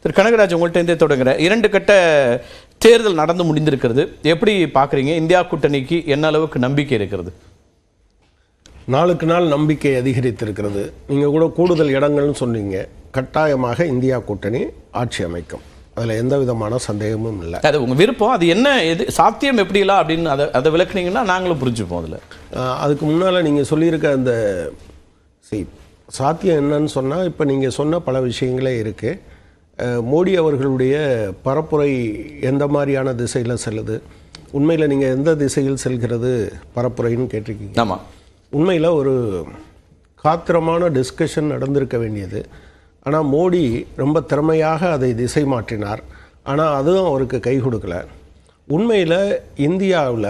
திரு கனகராஜ் உங்கள்கிட்ட இருந்தே தொடங்குறேன் இரண்டு கட்ட தேர்தல் நடந்து முடிந்திருக்கிறது எப்படி பார்க்குறீங்க இந்தியா கூட்டணிக்கு என்ன அளவுக்கு நம்பிக்கை இருக்கிறது நாளுக்கு நாள் நம்பிக்கை அதிகரித்திருக்கிறது நீங்கள் கூட கூடுதல் இடங்கள்னு சொன்னீங்க கட்டாயமாக இந்தியா கூட்டணி ஆட்சி அமைக்கும் அதில் எந்த விதமான சந்தேகமும் இல்லை அது உங்க விருப்பம் அது என்ன எது சாத்தியம் எப்படிலாம் அப்படின்னு அதை அதை விளக்குனீங்கன்னா நாங்களும் புரிஞ்சுப்போம் அதில் ஆஹ் அதுக்கு முன்னால் நீங்கள் சொல்லியிருக்க அந்த செய் சாத்தியம் என்னன்னு சொன்னால் இப்போ நீங்கள் சொன்ன பல விஷயங்களே இருக்குது மோடி அவர்களுடைய பரப்புரை எந்த மாதிரியான திசையில் செல்லுது உண்மையில் நீங்கள் எந்த திசையில் செல்கிறது பரப்புரைன்னு கேட்டிருக்கீங்க ஆமாம் உண்மையில் ஒரு காத்திரமான டிஸ்கஷன் நடந்திருக்க வேண்டியது ஆனால் மோடி ரொம்ப திறமையாக அதை திசை மாற்றினார் ஆனால் அதுவும் அவருக்கு கை கொடுக்கல உண்மையில் இந்தியாவில்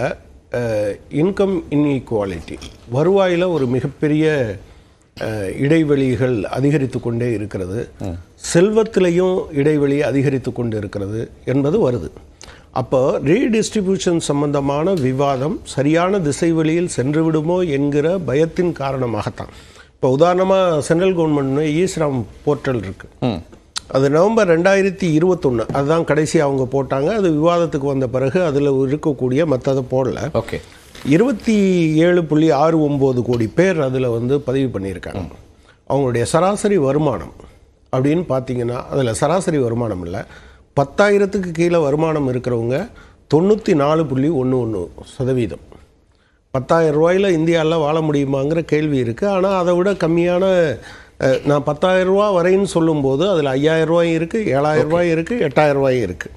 இன்கம் இன்இக்வாலிட்டி வருவாயில் ஒரு மிகப்பெரிய அஹ், இடைவெளிகள் அதிகரித்து கொண்டே இருக்கிறது செல்வத்திலையும் இடைவெளி அதிகரித்து கொண்டு இருக்கிறது என்பது வருது அப்போ ரீடிஸ்ட்ரிபியூஷன் சம்பந்தமான விவாதம் சரியான திசை வழியில் சென்று விடுமோ என்கிற பயத்தின் காரணமாகத்தான் இப்போ உதாரணமாக சென்ட்ரல் கவர்மெண்ட் ஈஸ்ராம் போர்ட்டல் இருக்கு அது நவம்பர் ரெண்டாயிரத்தி இருபத்தொன்று அதுதான் கடைசி அவங்க போட்டாங்க அது விவாதத்துக்கு வந்த பிறகு அதில் இருக்கக்கூடிய மற்றதை போடல ஓகே இருபத்தி ஏழு புள்ளி ஆறு ஒம்பது கோடி பேர் அதில் வந்து பதிவு பண்ணியிருக்காங்க அவங்களுடைய சராசரி வருமானம் அப்படின்னு பார்த்தீங்கன்னா அதில் சராசரி வருமானம் இல்லை பத்தாயிரத்துக்கு கீழே வருமானம் இருக்கிறவங்க தொண்ணூற்றி நாலு புள்ளி ஒன்று ஒன்று சதவீதம் பத்தாயிரம் ரூபாயில் இந்தியாவில் வாழ முடியுமாங்கிற கேள்வி இருக்குது ஆனால் அதை விட கம்மியான அஹ், நான் பத்தாயிரம் ரூபா வரைன்னு சொல்லும்போது அதில் ஐயாயிரம் ரூபாயும் இருக்குது ஏழாயிரம் ரூபாயும் இருக்குது எட்டாயிரம் ரூபாயும் இருக்குது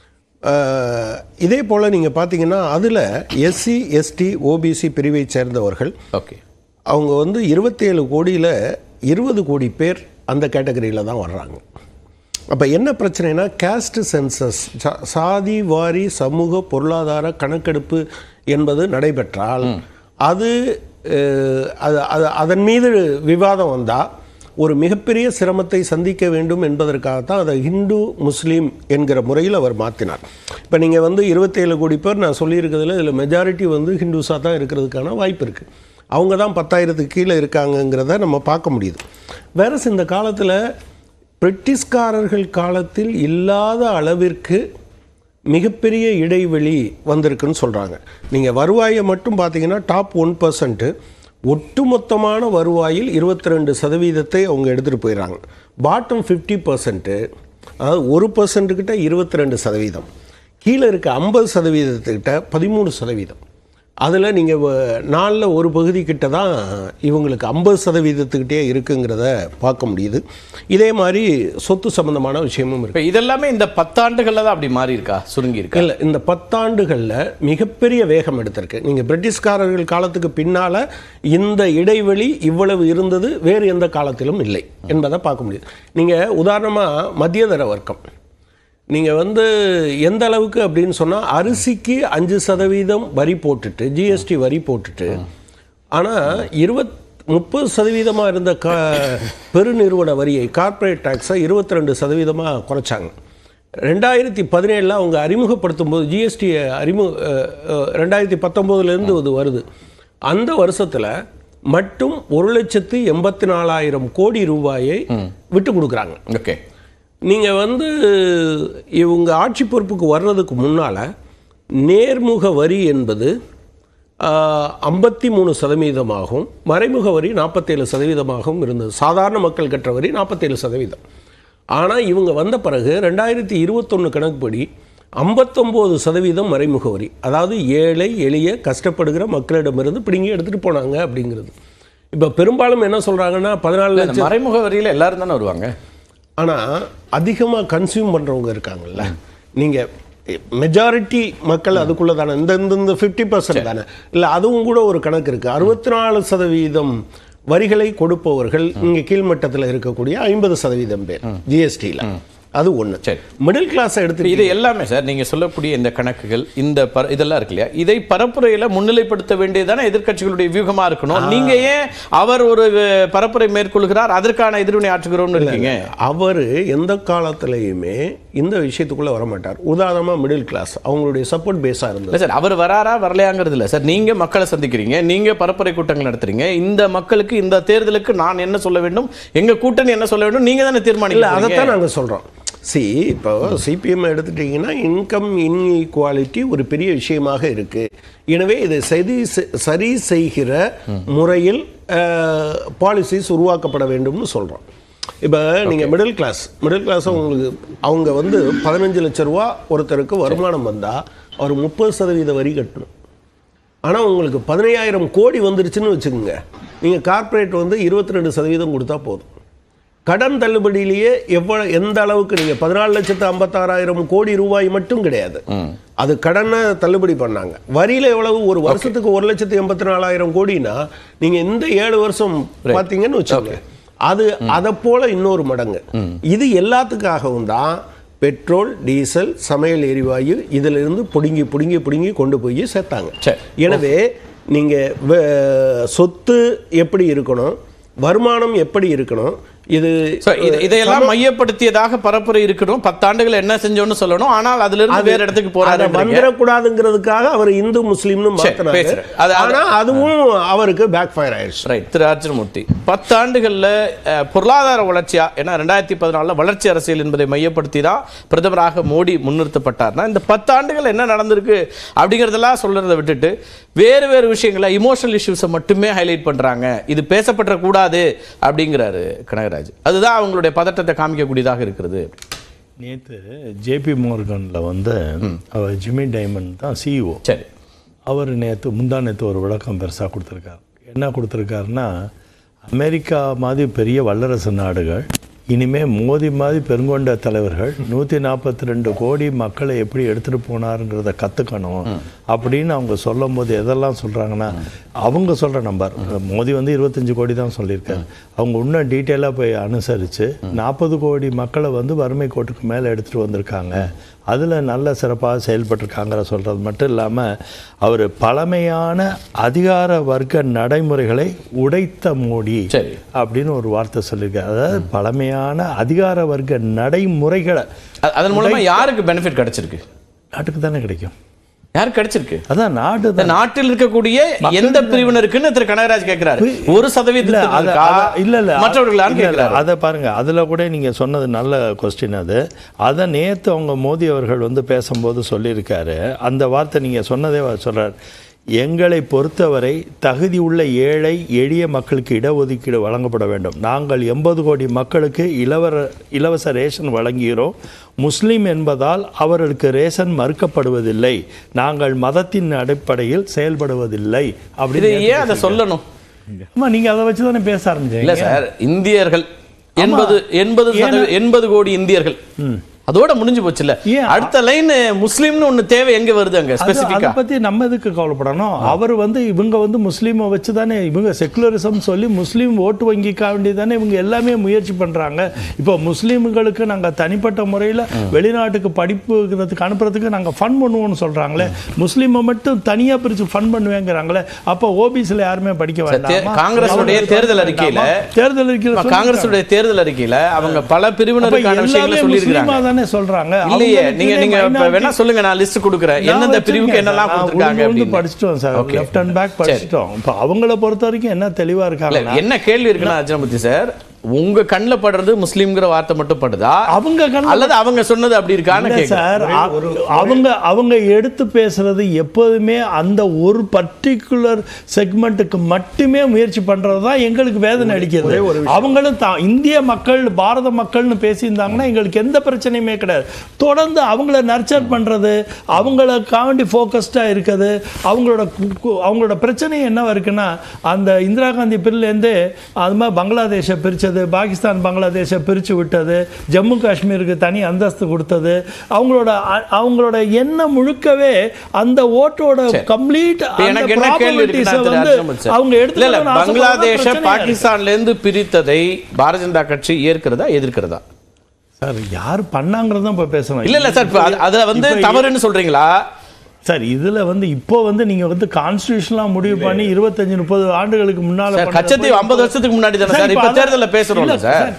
அஹ், இதே போல் நீங்கள் பார்த்தீங்கன்னா அதில் எஸ்சி எஸ்டி ஓபிசி பிரிவை சேர்ந்தவர்கள் ஓகே அவங்க வந்து இருபத்தேழு கோடியில் இருபது கோடி பேர் அந்த கேட்டகரியில் தான் வர்றாங்க அப்போ என்ன பிரச்சனைனா கேஸ்ட் சென்சஸ் சாதி வாரி சமூக பொருளாதார கணக்கெடுப்பு என்பது நடைபெற்றால் அது அஹ், அது அது- அதன் மீது விவாதம் வந்தால் ஒரு மிகப்பெரிய சிரமத்தை சந்திக்க வேண்டும் என்பதற்காகத்தான் அதை ஹிந்து முஸ்லீம் என்கிற முறையில் அவர் மாற்றினார் இப்போ நீங்கள் வந்து இருபத்தேழு கோடி பேர் நான் சொல்லியிருக்கிறதுல இதில் மெஜாரிட்டி வந்து ஹிந்துஸாக தான் இருக்கிறதுக்கான வாய்ப்பு இருக்குது அவங்க தான் பத்தாயிரத்துக்கு கீழே இருக்காங்கங்கிறத நம்ம பார்க்க முடியுது வேற இந்த காலத்தில் பிரிட்டிஷ்காரர்கள் காலத்தில் இல்லாத அளவிற்கு மிகப்பெரிய இடைவெளி வந்திருக்குன்னு சொல்கிறாங்க நீங்கள் வருவாயை மட்டும் பார்த்தீங்கன்னா டாப் ஒன் பர்சன்ட்டு ஒட்டுமொத்தமான வருவாயில் இருபத்தி ரெண்டு சதவீதத்தை அவங்க எடுத்துகிட்டு போயிடுறாங்க பாட்டம் ஃபிஃப்டி பர்சன்ட்டு அதாவது ஒரு பர்சன்ட்டுக்கிட்ட இருபத்தி ரெண்டு சதவீதம் கீழே இருக்க ஐம்பது சதவீதத்துக்கிட்ட பதிமூணு சதவீதம் அதில் நீங்கள் நாலில் ஒரு பகுதி கிட்ட தான் இவங்களுக்கு ஐம்பது சதவீதத்துக்கிட்டே இருக்குங்கிறத பார்க்க முடியுது இதே மாதிரி சொத்து சம்பந்தமான விஷயமும் இருக்கு இப்போ இதெல்லாமே இந்த பத்தாண்டுகள்ல தான் அப்படி மாறி இருக்கா சுருங்கி இருக்கா இல்லை இந்த பத்தாண்டுகளில் மிகப்பெரிய வேகம் எடுத்திருக்கு நீங்கள் பிரிட்டிஷ்காரர்கள் காலத்துக்கு பின்னால் இந்த இடைவெளி இவ்வளவு இருந்தது வேறு எந்த காலத்திலும் இல்லை என்பதை பார்க்க முடியுது நீங்கள் உதாரணமாக மத்தியதர வர்க்கம் நீங்கள் வந்து எந்த அளவுக்கு அப்படின்னு சொன்னால் அரிசிக்கு அஞ்சு சதவீதம் வரி போட்டுட்டு ஜிஎஸ்டி வரி போட்டுட்டு ஆனால் இருபத் முப்பது சதவீதமாக இருந்த க பெருநிறுவன வரியை கார்ப்பரேட் டேக்ஸை இருபத்தி ரெண்டு சதவீதமாக குறைச்சாங்க ரெண்டாயிரத்தி பதினேழில் அவங்க அறிமுகப்படுத்தும் போது ஜிஎஸ்டி அறிமுக அஹ், அஹ், ரெண்டாயிரத்தி பத்தொம்போதுலேருந்து இது வருது அந்த வருஷத்தில் மட்டும் ஒரு லட்சத்து எண்பத்தி நாலாயிரம் கோடி ரூபாயை விட்டு கொடுக்குறாங்க ஓகே நீங்கள் வந்து இவங்க ஆட்சி பொறுப்புக்கு வர்றதுக்கு முன்னால் நேர்முக வரி என்பது ஐம்பத்தி மூணு சதவீதமாகவும் மறைமுக வரி நாற்பத்தேழு சதவீதமாகவும் இருந்தது சாதாரண மக்கள் கட்டுற வரி நாற்பத்தேழு சதவீதம் ஆனால் இவங்க வந்த பிறகு ரெண்டாயிரத்தி இருபத்தொன்று கணக்குப்படி ஐம்பத்தொம்போது சதவீதம் மறைமுக வரி அதாவது ஏழை எளிய கஷ்டப்படுகிற மக்களிடமிருந்து பிடுங்கி எடுத்துகிட்டு போனாங்க அப்படிங்கிறது இப்போ பெரும்பாலும் என்ன சொல்கிறாங்கன்னா பதினாலு இந்த லட்சம் மறைமுக வரியில எல்லாரும் தானே வருவாங்க ஆனால் அதிகமாக கன்சியூம் பண்ணுறவங்க இருக்காங்கல்ல நீங்கள் மெஜாரிட்டி மக்கள் அதுக்குள்ளே தானே இந்த இந்த இந்த ஃபிஃப்டி பர்சன்ட் தானே இல்லை அதுவும் கூட ஒரு கணக்கு இருக்குது அறுபத்தி நாலு சதவீதம் வரிகளை கொடுப்பவர்கள் இங்கே கீழ்மட்டத்தில் இருக்கக்கூடிய ஐம்பது சதவீதம் பேர் ஜிஎஸ்டியில் அது ஒன்று சரி. மிடில் கிளாஸை எடுத்து இது எல்லாமே சார் நீங்க சொல்லக்கூடிய இந்த கணக்குகள் இந்த பர- இதெல்லாம் இருக்கு இல்லையா இதை பரப்புரையில முன்னிலைப்படுத்த வேண்டியதானே எதிர்க்கட்சிகளுடைய வியூகமா இருக்கணும் நீங்க ஏன் அவர் ஒரு அஹ், பரப்புரை மேற்கொள்கிறார் அதற்கான எதிர்வினை ஆற்றுகிறோம்னு இருக்கீங்க அவர் எந்த காலத்திலையுமே இந்த விஷயத்துக்குள்ளே வர மாட்டார் உதாரணமாக மிடில் கிளாஸ் அவங்களுடைய சப்போர்ட் பேஸாக இருந்தது இல்ல சார் அவர் வராரா வரலையாங்கிறது இல்ல சார் நீங்க மக்களை சந்திக்கிறீங்க நீங்க பரப்புரை கூட்டங்கள் நடத்துறீங்க இந்த மக்களுக்கு இந்த தேர்தலுக்கு நான் என்ன சொல்ல வேண்டும் எங்க கூட்டணி என்ன சொல்ல வேண்டும் நீங்க தானே இல்லை தீர்மானிக்கிறீங்க அதைத்தான் நாங்கள் சொல்கிறோம் சி இப்போ சிபிஎம் எடுத்துட்டீங்கன்னா இன்கம் இன்இக்வாலிட்டி ஒரு பெரிய விஷயமாக இருக்கு எனவே இதை சரி செ- சரி செய்கிற முறையில் பாலிசிஸ் உருவாக்கப்பட வேண்டும்னு சொல்கிறோம் இப்போ நீங்கள் மிடில் கிளாஸ் மிடில் கிளாஸ் உங்களுக்கு அவங்க வந்து பதினஞ்சு லட்ச ரூபா ஒருத்தருக்கு வருமானம் வந்தால் அவர் முப்பது சதவீத வரி கட்டணும் ஆனால் உங்களுக்கு பதினையாயிரம் கோடி வந்துருச்சுன்னு வச்சுக்கோங்க நீங்கள் கார்ப்பரேட் வந்து இருபத்தி ரெண்டு சதவீதம் கொடுத்தா போதும் கடன் தள்ளுபடியிலேயே எவ்வளவு எந்த அளவுக்கு நீங்கள் பதினாலு லட்சத்து ஐம்பத்தாறாயிரம் கோடி ரூபாய் மட்டும் கிடையாது அது கடனை தள்ளுபடி பண்ணாங்க வரியில எவ்வளவு ஒரு வருஷத்துக்கு ஒரு லட்சத்து எண்பத்தி நாலாயிரம் கோடினா நீங்கள் இந்த ஏழு வருஷம் பார்த்தீங்கன்னு வச்சுக்கோங்க அது அதை போல இன்னொரு மடங்கு இது எல்லாத்துக்காகவும் தான் பெட்ரோல் டீசல் சமையல் எரிவாயு இதுல இருந்து புடுங்கி புடுங்கி புடுங்கி கொண்டு போய் சேர்த்தாங்க சரி. எனவே நீங்க வ- சொத்து எப்படி இருக்கணும் வருமானம் எப்படி இருக்கணும் இது So, இது- இதையெல்லாம் மையப்படுத்தியதாக பரப்புரை இருக்கணும் பத்தாண்டுகள் என்ன செஞ்சோம்னு சொல்லணும் ஆனால் அதுல இருந்து வேற இடத்துக்கு அதை போறாரு வந்துடக்கூடாதுங்கிறதுக்காக அவர் இந்து முஸ்லீம்னு மாத்தினாரு பேசுறேன். அது- அது- ஆனா அதுவும் அவருக்கு பேக் ஃபயர் ஆயிடுச்சு ரைட் திரு அர்ஜுனமூர்த்தி பத்தாண்டுகள்ல அஹ், பொருளாதார வளர்ச்சியா ஏன்னா ரெண்டாயிரத்தி பதினாலுல வளர்ச்சி அரசியல் என்பதை மையப்படுத்தி தான் பிரதமராக மோடி முன்னிறுத்தப்பட்டார்னா இந்த பத்தாண்டுகள் என்ன நடந்திருக்கு அப்படிங்கறதெல்லாம் சொல்றதை விட்டுட்டு வேறு வேறு விஷயங்களை இமோஷனல் இஷ்யூஸை மட்டுமே ஹைலைட் பண்றாங்க இது பேசப்பட்ட கூடாது அப்படிங்கிறாரு கனகராஜ் அதுதான் அவங்களுடைய பதட்டத்தை காமிக்கக்கூடியதாக இருக்கிறது நேற்று ஜேபி மோர்கனில் வந்து அவர் ஜிம்மி டைமண்ட் தான் சிஇஓ சரி அவர் நேற்று முந்தா நேற்று ஒரு விளக்கம் பெருசாக கொடுத்துருக்காரு என்ன கொடுத்துருக்காருன்னா அமெரிக்கா மாதிரி பெரிய வல்லரசு நாடுகள் இனிமே மோதி மாதிரி பெருங்கொண்ட தலைவர்கள் நூற்றி நாற்பத்தி ரெண்டு கோடி மக்களை எப்படி எடுத்துகிட்டு போனாருங்கிறத கற்றுக்கணும் அப்படின்னு அவங்க சொல்லும் போது எதெல்லாம் சொல்கிறாங்கன்னா அவங்க சொல்கிற நம்பர் மோடி வந்து இருபத்தஞ்சு கோடி தான் சொல்லியிருக்காரு அவங்க இன்னும் டீட்டெயிலாக போய் அனுசரித்து நாற்பது கோடி மக்களை வந்து வறுமை கோட்டுக்கு மேலே எடுத்துகிட்டு வந்திருக்காங்க அதில் நல்ல சிறப்பாக செயல்பட்டிருக்காங்கிற சொல்கிறது மட்டும் இல்லாமல் அவர் பழமையான அதிகார வர்க்க நடைமுறைகளை உடைத்த மோடி சரி. அப்படின்னு ஒரு வார்த்தை சொல்லியிருக்காரு அதாவது பழமையான அதிகார வர்க்க நடைமுறைகளை அ- அதன் மூலமா யாருக்கு பெனிஃபிட் கிடைச்சிருக்கு நாட்டுக்கு தானே கிடைக்கும் யாருக்கு கிடைச்சிருக்கு அதான் நாடு இந்த நாட்டில் இருக்கக்கூடிய எந்த பிரிவினருக்குன்னு திரு கனகராஜ் கேட்கிறாரு ஒரு இல்ல சதவீதம் அத- அத- இல்ல இல்ல மற்றவர்களான்னு இல்ல, இல்ல, கேட்கிறாரு அதை பாருங்க அதுல கூட நீங்க சொன்னது நல்ல கொஸ்டின் அது அதை நேத்து அவங்க மோடி அவர்கள் வந்து பேசும்போது சொல்லியிருக்காரு அந்த வார்த்தை நீங்க சொன்னதே அவர் சொல்றார் எங்களை பொறுத்தவரை தகுதி உள்ள ஏழை எளிய மக்களுக்கு இடஒதுக்கீடு வழங்கப்பட வேண்டும் நாங்கள் எண்பது கோடி மக்களுக்கு இலவர இலவச ரேஷன் வழங்குகிறோம் முஸ்லிம் என்பதால் அவர்களுக்கு ரேஷன் மறுக்கப்படுவதில்லை நாங்கள் மதத்தின் அடிப்படையில் செயல்படுவதில்லை இது அப்படின்னு ஏன் அதை சொல்லணும் ஆமா நீங்க அதை வச்சு தானே பேச ஆரம்பிச்சீங்க இல்ல சார் இந்தியர்கள் எண்பது எண்பது சதவீ- எண்பது கோடி இந்தியர்கள் அதோட முடிஞ்சு போச்சுல்ல ஏன்? அடுத்த லைன் முஸ்லீம்னு ஒண்ணு தேவை எங்க வருது அங்க அது- ஸ்பெசிபிக்கா அதை பத்தி நம்ம எதுக்கு கவலைப்படணும் அவர் வந்து இவங்க வந்து முஸ்லீமை வச்சு தானே இவங்க செக்குலரிசம் சொல்லி முஸ்லீம் ஓட்டு வங்கிக்காக வேண்டி தானே இவங்க எல்லாமே முயற்சி பண்றாங்க இப்போ முஸ்லீம்களுக்கு நாங்க தனிப்பட்ட முறையில் வெளிநாட்டுக்கு படிப்புக்கிறதுக்கு அனுப்புறதுக்கு நாங்க ஃபண்ட் பண்ணுவோம்னு சொல்றாங்களே முஸ்லீமை மட்டும் தனியா பிரிச்சு ஃபண்ட் பண்ணுவேங்கிறாங்களே அப்போ ஓபிசியில் யாருமே படிக்க வேண்டாமா காங்கிரஸுடைய அவங்க தேர்தல் படிக்க அறிக்கையில வேண்டாமா? தேர்தல் அறிக்கையில் காங்கிரஸுடைய தேர்தல் அறிக்கையில அவங்க பல அப்ப பிரிவினருக்கான விஷயங்களை எல்லாமே சொல்லியிருக்காங்க முஸ்லீமா தானே சொல்றாங்க இல்லையே அவங்களுக்கு நீங்க நீங்க இப்ப minority- வேணா சொல்லுங்க நான் லிஸ்ட் கொடுக்குறேன் நான் எந்தெந்த வச்சிருக்கேன் பிரிவுக்கு சார். என்னெல்லாம் நான் கொடுத்துருக்காங்க உழுந்து உழுந்து அப்படின்னு. படிச்சிட்டோம் sir Okay. Left and back படிச்சிட்டோம் இப்போ அவங்கள பொறுத்த வரைக்கும் என்ன தெளிவா இல்ல, இருக்காங்க என்ன கேள்வி இருக்குன்னா அர்ஜுனமூர்த்தி சார் உங்க கண்ணுல படுறது முஸ்லீம்ங்கிற வார்த்தை மட்டும் படுதா அவங்க கண்ணுல- அல்லது அவங்க சொன்னது அப்படி இருக்கான்னு இல்ல கேக்குறேன் சார் அ- அவங்க அவங்க எடுத்து பேசுறது எப்போதுமே அந்த ஒரு பர்டிகுலர் செக்மெண்ட்டுக்கு மட்டுமே முயற்சி பண்றது தான் எங்களுக்கு வேதனை அடிக்கிறது அவங்களும் தான் இந்திய மக்கள் பாரத மக்கள்னு பேசியிருந்தாங்கன்னா எங்களுக்கு எந்த பிரச்சனையுமே கிடையாது தொடர்ந்து அவங்கள நர்ச்சர் பண்றது அவங்களுக்காண்டி ஃபோக்கஸ்டாக இருக்குது அவங்களோட கு- கு- அவங்களோட பிரச்சனை என்னவா இருக்குன்னா அந்த இந்திரா காந்தி பிரிலேருந்து அது மாதிரி பங்களாதேஷை பிரிச்சது பாகிஸ்தான் பங்களாதேஷை பிரித்து விட்டது ஜம்மு காஷ்மீருக்கு தனி அந்தஸ்து கொடுத்தது அவங்களோட அ- அவங்களோட எண்ணம் முழுக்கவே அந்த ஓட்டோட கம்ப்ளீட் இப்ப எனக்கு என்ன கேள்வி இருக்குன்னா திரு வந்து அர்ஜுனமூர்த்தி சார். அவங்க இல்ல, இல்ல, எடுத்து பங்களாதேஷ பாகிஸ்தான்ல இருந்து பிரித்ததை பாரதிய ஜனதா கட்சி ஏற்கிறதா எதிர்க்கிறதா சார் யார் பண்ணாங்கிறது தான் இப்போ பேசணும் இல்ல இல்ல சார் இப்ப அது- அதுல வந்து இப்ப தவறுன்னு சொல்றீங்களா சார் இதுல வந்து இப்போ வந்து நீங்க வந்து கான்ஸ்டியூஷன்லாம் முடிவு பண்ணி இருபத்தஞ்சு முப்பது ஆண்டுகளுக்கு முன்னால சார் பண்ணதை கச்சத்தீவு போய் 50 வருஷத்துக்கு முன்னாடி தானே சார், சார் இப்ப இப்ப அதான்- தேர்தல்ல பேசுறோம்ல இல்ல, சார்